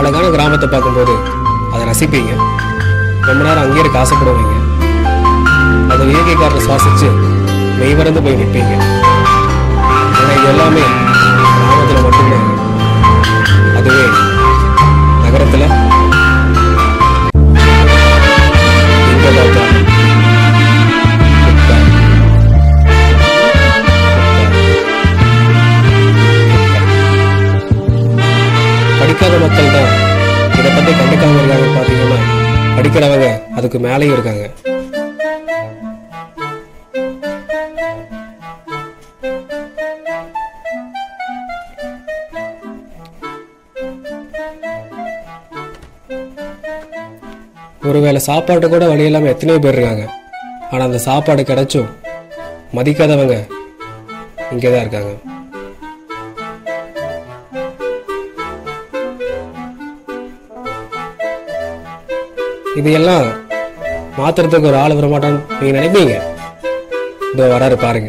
அழகான கிராமத்தை பார்க்கும்போது அதை ரசிப்பீங்க ரொம்ப நேரம் அங்கேயே இருக்க ஆசைப்படுவீங்க அந்த இயற்கை காற்றை சுவாசிச்சு மெய்வறந்து போய் நிற்பீங்க ஏன்னா இது எல்லாமே கிராமத்தில் மட்டும்தான் அதுவே நகரத்தில் எங்க பார்த்தாலும் குப்பை. படிக்காத மக்கள் தான் இதை பத்தி கண்டுக்காம இருக்காங்க பாத்தீங்கன்னா படிக்கிறவங்க அதுக்கு மேலேயும் இருக்காங்க ஒருவேளை சாப்பாட்டு கூட வழி இல்லாம எத்தனையோ பேர் இருக்காங்க ஆனா அந்த சாப்பாடு கிடைச்சும் மதிக்காதவங்க இங்கே தான் இருக்காங்க இது எல்லாம் மாத்துறதுக்கு ஒரு ஆள் வர மாட்டான்னு நீங்க நினைப்பீங்க இதோ வராரு பாருங்க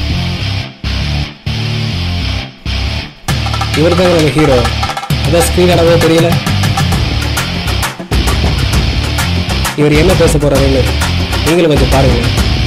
இவர் தாங்க நம்ம ஹீரோ அதான் ஸ்க்ரீன் அளவோ தெரியல இவர் என்ன பேச போறாருன்னு நீங்களும் கொஞ்சம் பாருங்க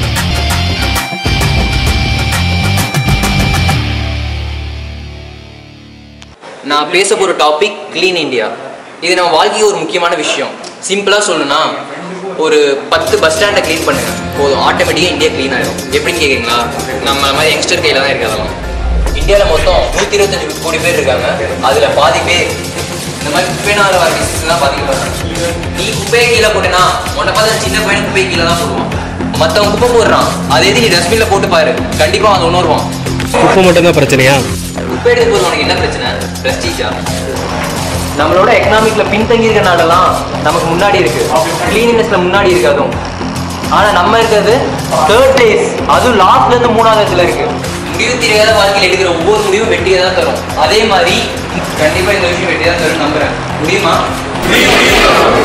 நான் பேச போகிற டாபிக் க்ளீன் இந்தியா இது நம்ம வாழ்க்கைக்கு ஒரு முக்கியமான விஷயம் சிம்பிளாக சொல்லணும்னா ஒரு பத்து பஸ் ஸ்டாண்டை க்ளீன் பண்ணுங்க போதும் ஆட்டோமேட்டிக்காக இந்தியா க்ளீன் ஆயிடும் எப்படின்னு கேட்குறீங்களா நம்ம மாதிரி யங்ஸ்டர் கையில் தான் இருக்கு அதெல்லாம் இந்தியாவில் மொத்தம் நூற்றி இருபத்தஞ்சு கோடி பேர் இருக்காங்க அதில் பாதி பேர் இந்த மாதிரி குப்பைனால வர டிசீஸ் தான் பாதிக்கப்படுறாங்க நீ குப்பையை கீழே போட்டேன்னா உன்னை பார்த்தா சின்ன பையன் குப்பையை கீழே தான் போடுவான் மற்றவன் குப்பை போடுறான் அதே இது நீ டஸ்ட்பினில் போட்டு பாரு கண்டிப்பாக அவன் உணர்வான் குப்பை மட்டும்தான் பிரச்சனையா குப்பை எடுத்து போது உனக்கு என்ன பிரச்சனை பிரஸ்டீஜா நம்மளோட எக்கனாமிக்ல பின்தங்கி இருக்க நாடெல்லாம் நமக்கு முன்னாடி இருக்கு கிளீனினஸ்ல முன்னாடி இருக்கு அதுவும் ஆனா நம்ம இருக்கிறது தேர்ட் பிளேஸ் அதுவும் லாஸ்ட்ல இருந்து மூணாவது இடத்துல இருக்கு முடிவு தெரியாத வாழ்க்கையில் எடுக்கிற ஒவ்வொரு முடிவும் வெற்றியை தான் தரும் அதே மாதிரி கண்டிப்பா இந்த விஷயம் வெற்றியை தான் தரும் நம்புறேன் முடியுமா